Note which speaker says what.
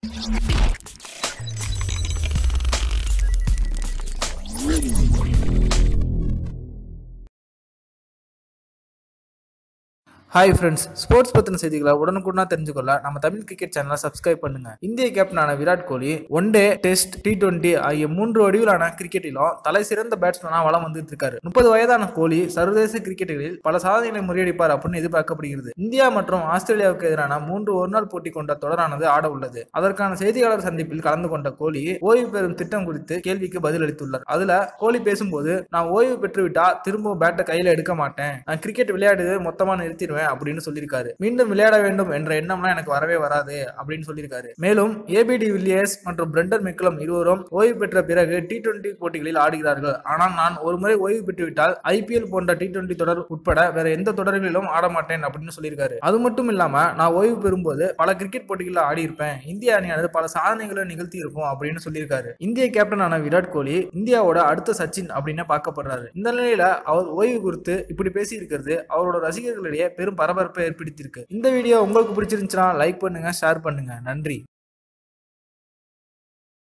Speaker 1: hi friends sports பத்தின செய்திகளை உடனுக்குடனா தெரிஞ்சுக்கொள்ள நம்ம தமிழ் கிரிக்கெட் சேனலை சப்ஸ்கிரைப் பண்ணுங்க இந்திய கேப்டனான Virat Kohli one day Test T twenty ஆகிய மூன்று வடிவிலான கிரிக்கெட்டிலும் தலை சிறந்த பேட்ஸ்மேனா வளம் வந்துட்டு இருக்காரு முப்பது வயதான கோலி சர்வதேச கிரிக்கெட்டுகளில் பல சாதனைகளை முறியடிப்பார் அப்படின்னு எதிர்பார்க்கப்படுகிறது இந்தியா மற்றும் ஆஸ்திரேலியாவுக்கு எதிரான மூன்று ஒருநாள் போட்டி கொண்ட தொடரானது ஆட உள்ளது அதற்கான செய்தியாளர் சந்திப்பில் கலந்து கொண்ட கோலி ஓய்வு பெறும் திட்டம் குறித்து கேள்விக்கு பதில் அளித்துள்ளார் அதுல கோலி பேசும்போது நான் ஓய்வு பெற்றுவிட்டா திரும்பவும் பேட்டை கையில எடுக்க மாட்டேன் நான் கிரிக்கெட் விளையாடுறது மொத்தமா நிறுத்திடுவேன் அப்படின்னு சொல்லியிருக்காரு மீண்டும் விளையாட வேண்டும் என்ற எண்ணம்லாம் எனக்கு வரவே வராது அப்படின்னு சொல்லியிருக்காரு மேலும் ஏபிடி வில்லியர்ஸ் மற்றும் பிரெண்டன் மெக்கலம் இருவரும் ஓய்வு பெற்ற பிறகு டி டுவெண்டி போட்டிகளில் ஆடுகிறார்கள் ஆனால் நான் ஒரு முறை ஓய்வு பெற்றுவிட்டால் ஐபிஎல் போன்ற டி டுவெண்டி தொடர் உட்பட வேற எந்த தொடர்களிலும் ஆட மாட்டேன் அப்படின்னு சொல்லியிருக்காரு அது மட்டும் இல்லாம நான் ஓய்வு பெறும்போது பல கிரிக்கெட் போட்டிகளில் ஆடி இருப்பேன் இந்திய அணியானது பல சாதனைகளை நிகழ்த்தி இருக்கும் அப்படின்னு சொல்லியிருக்காரு இந்திய கேப்டனான விராட் கோலி இந்தியாவோட அடுத்த சச்சின் அப்படின்னு பார்க்கப்படுறாரு இந்த நிலையில அவர் ஓய்வு குறித்து இப்படி பேசி இருக்கிறது அவரோட ரசிகர்களிடையே பெரும் பரபரப்பை ஏற்படுத்தியிருக்கு இந்த வீடியோ உங்களுக்கு பிடிச்சிருந்துச்சுன்னா லைக் பண்ணுங்க ஷேர் பண்ணுங்க நன்றி